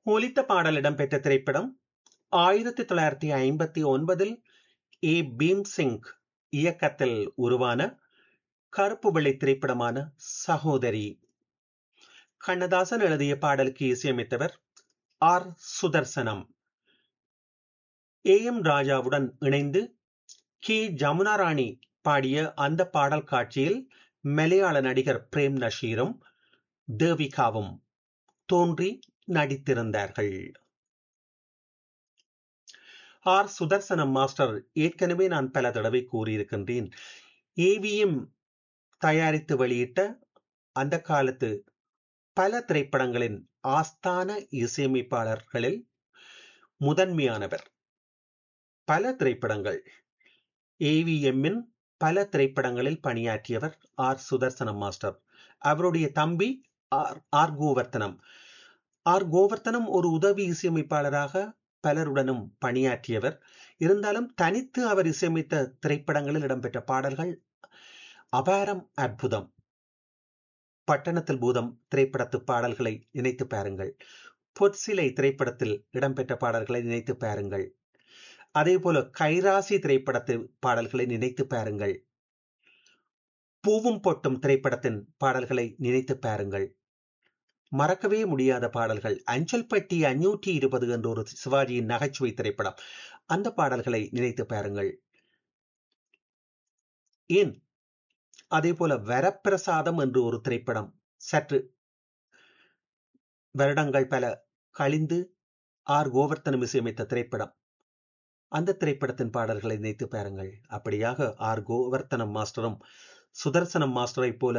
ஒலித்த பாடல் இடம்பெற்ற திரைப்படம் ஆயிரத்தி தொள்ளாயிரத்தி ஐம்பத்தி ஒன்பதில் ஏ பீம்சிங் இயக்கத்தில் உருவான கருப்பு வெள்ளை திரைப்படமான சகோதரி கண்ணதாசன் எழுதிய பாடலுக்கு இசையமைத்தவர் ஆர் சுதர்சனம் ஏ எம் ராஜாவுடன் இணைந்து கே ஜமுனா ராணி பாடிய அந்த பாடல் காட்சியில் மலையாள நடிகர் பிரேம் நஷீரும் தேவிகாவும் தோன்றி நடித்திருந்தார்கள் ஆர் சுதர்சனம் மாஸ்டர் ஏற்கனவே நான் பல தடவை கூறியிருக்கின்றேன் ஏவிஎம் தயாரித்து வெளியிட்ட அந்த காலத்து பல திரைப்படங்களின் ஆஸ்தான இசையமைப்பாளர்களில் முதன்மையானவர் பல திரைப்படங்கள் ஏவிஎம்மின் பல திரைப்படங்களில் பணியாற்றியவர் ஆர் சுதர்சனம் மாஸ்டர் அவருடைய தம்பி R R Govardhanam R Govardhanam ஒரு உதவி இசையமைப்பாளராக பலருடனும் பணியாற்றியவர் இருந்தாலும் தனித்து அவர் இசையமைத்த திரைப்படங்களில் இடம்பெற்ற பாடல்கள் அபாரம் அற்புதம் பட்டணத்தில் பூதம் திரைப்படத்து பாடல்களை நினைத்து பாருங்கள் பொற்சிலை திரைப்படத்தில் இடம்பெற்ற பாடல்களை நினைத்து பாருங்கள் அதே போல கைராசி திரைப்படத்து பாடல்களை நினைத்து பாருங்கள் பூவும் பொட்டும் திரைப்படத்தின் பாடல்களை நினைத்து பாருங்கள் மறக்கவே முடியாத பாடல்கள் அஞ்சல் பட்டி அஞ்சூற்றி இருபது என்ற ஒரு சிவாஜியின் நகைச்சுவை திரைப்படம் அந்த பாடல்களை நினைத்து பாருங்கள் ஏன் அதே போல வரப்பிரசாதம் என்று ஒரு திரைப்படம் சற்று வருடங்கள் பல கழிந்து ஆர் கோவர்த்தனம் இசையமைத்த திரைப்படம் அந்த திரைப்படத்தின் பாடல்களை நினைத்து பாருங்கள் அப்படியாக ஆர் கோவர்த்தனம் மாஸ்டரும் சுதர்சனம் மாஸ்டரை போல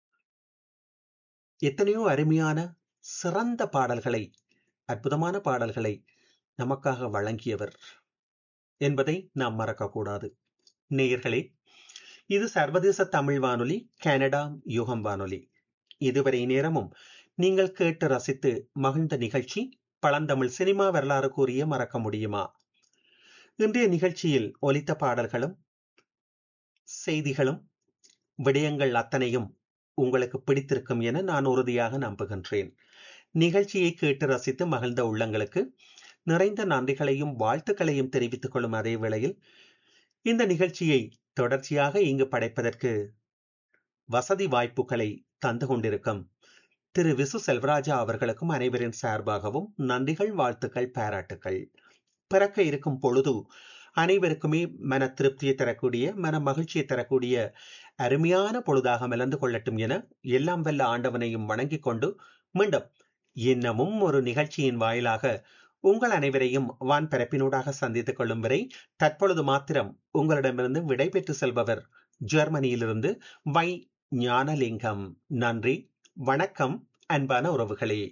எத்தனையோ அருமையான சிறந்த பாடல்களை அற்புதமான பாடல்களை நமக்காக வழங்கியவர் என்பதை நாம் மறக்கக்கூடாது நேயர்களே இது சர்வதேச தமிழ் வானொலி கனடா யுகம் வானொலி இதுவரை நேரமும் நீங்கள் கேட்டு ரசித்து மகிழ்ந்த நிகழ்ச்சி பழந்தமிழ் சினிமா வரலாறு கூறிய மறக்க முடியுமா இன்றைய நிகழ்ச்சியில் ஒலித்த பாடல்களும் செய்திகளும் விடயங்கள் அத்தனையும் உங்களுக்கு பிடித்திருக்கும் என நான் உறுதியாக நம்புகின்றேன் நிகழ்ச்சியை கேட்டு ரசித்து மகிழ்ந்த உள்ளங்களுக்கு நிறைந்த நன்றிகளையும் வாழ்த்துக்களையும் தெரிவித்துக் கொள்ளும் அதே வேளையில் இந்த நிகழ்ச்சியை தொடர்ச்சியாக இங்கு படைப்பதற்கு வசதி வாய்ப்புகளை தந்து கொண்டிருக்கும் திரு விசு செல்வராஜா அவர்களுக்கும் அனைவரின் சார்பாகவும் நன்றிகள் வாழ்த்துக்கள் பாராட்டுக்கள் பிறக்க இருக்கும் பொழுது அனைவருக்குமே மன திருப்தியை தரக்கூடிய மன மகிழ்ச்சியை தரக்கூடிய அருமையான பொழுதாக மலர்ந்து கொள்ளட்டும் என எல்லாம் வல்ல ஆண்டவனையும் வணங்கிக் கொண்டு மீண்டும் இன்னமும் ஒரு நிகழ்ச்சியின் வாயிலாக உங்கள் அனைவரையும் வான் பரப்பினூடாக சந்தித்துக் கொள்ளும் வரை தற்பொழுது மாத்திரம் உங்களிடமிருந்து விடைபெற்று செல்பவர் ஜெர்மனியிலிருந்து வை ஞானலிங்கம் நன்றி வணக்கம் அன்பான உறவுகளே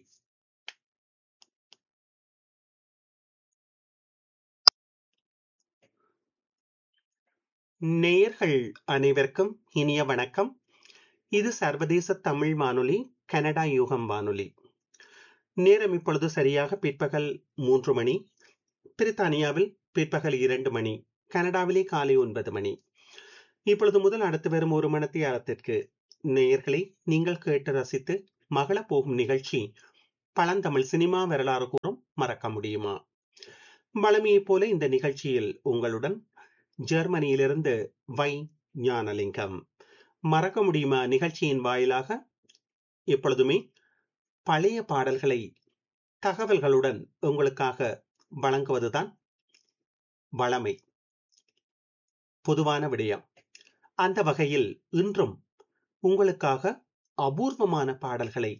நேயர்கள் அனைவருக்கும் இனிய வணக்கம் இது சர்வதேச தமிழ் வானொலி கனடா யூகம் வானொலி நேரம் இப்பொழுது சரியாக பிற்பகல் மூன்று மணி பிரித்தானியாவில் பிற்பகல் இரண்டு மணி கனடாவிலே காலை ஒன்பது மணி இப்பொழுது முதல் அடுத்து வரும் ஒரு மணத்தி அறத்திற்கு நேயர்களை நீங்கள் கேட்டு ரசித்து மகள போகும் நிகழ்ச்சி பழந்தமிழ் சினிமா வரலாறு கூறும் மறக்க முடியுமா வளமையைப் போல இந்த நிகழ்ச்சியில் உங்களுடன் ஜெர்மனியிலிருந்து வை ஞானலிங்கம் மறக்க முடியுமா நிகழ்ச்சியின் வாயிலாக எப்பொழுதுமே பழைய பாடல்களை தகவல்களுடன் உங்களுக்காக வழங்குவதுதான் வளமை பொதுவான விடயம் அந்த வகையில் இன்றும் உங்களுக்காக அபூர்வமான பாடல்களை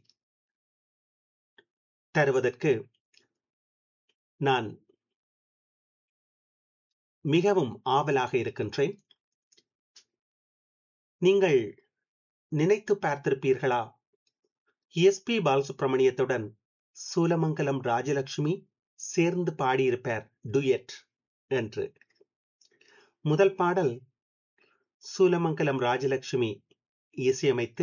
தருவதற்கு நான் மிகவும் ஆவலாக இருக்கின்றேன் நீங்கள் நினைத்து பார்த்திருப்பீர்களா எஸ் பி பாலசுப்ரமணியத்துடன் சூலமங்கலம் ராஜலட்சுமி சேர்ந்து பாடியிருப்பார் டுயட் என்று முதல் பாடல் சூலமங்கலம் ராஜலட்சுமி இசையமைத்து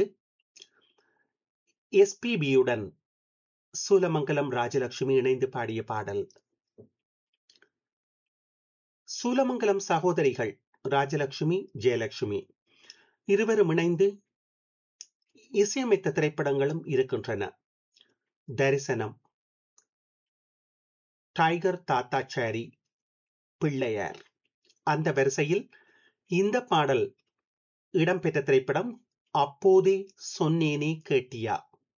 எஸ்பிபியுடன் சூலமங்கலம் ராஜலட்சுமி இணைந்து பாடிய பாடல் சூலமங்கலம் சகோதரிகள் ராஜலட்சுமி ஜெயலட்சுமி இருவரும் இணைந்து இசையமைத்த திரைப்படங்களும் இருக்கின்றன தரிசனம் டைகர் தாத்தாச்சாரி பிள்ளையார் அந்த வரிசையில் இந்த பாடல் இடம்பெற்ற திரைப்படம் அப்போதே சொன்னேனே கேட்டியா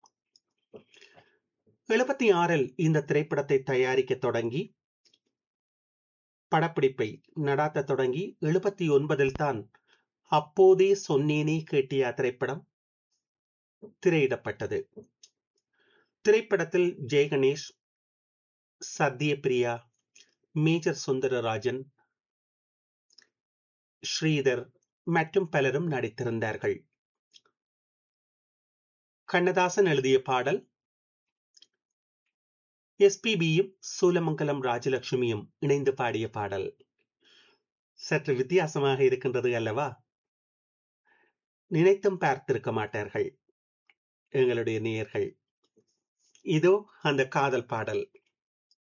எழுபத்தி ஆறில் இந்த திரைப்படத்தை தயாரிக்க தொடங்கி படப்பிடிப்பை நடாத்த தொடங்கி எழுபத்தி ஒன்பதில் தான் அப்போதே சொன்னேனே கேட்டியா திரைப்படம் திரையிடப்பட்டது திரைப்படத்தில் ஜெயகணேஷ் சத்யபிரியா மேஜர் சுந்தரராஜன் ஸ்ரீதர் மற்றும் பலரும் நடித்திருந்தார்கள் கண்ணதாசன் எழுதிய பாடல் எஸ்பிபியும் சூலமங்கலம் ராஜலட்சுமியும் இணைந்து பாடிய பாடல் சற்று வித்தியாசமாக இருக்கின்றது அல்லவா நினைத்தும் பார்த்திருக்க மாட்டார்கள் எங்களுடைய நேயர்கள் இதோ அந்த காதல் பாடல்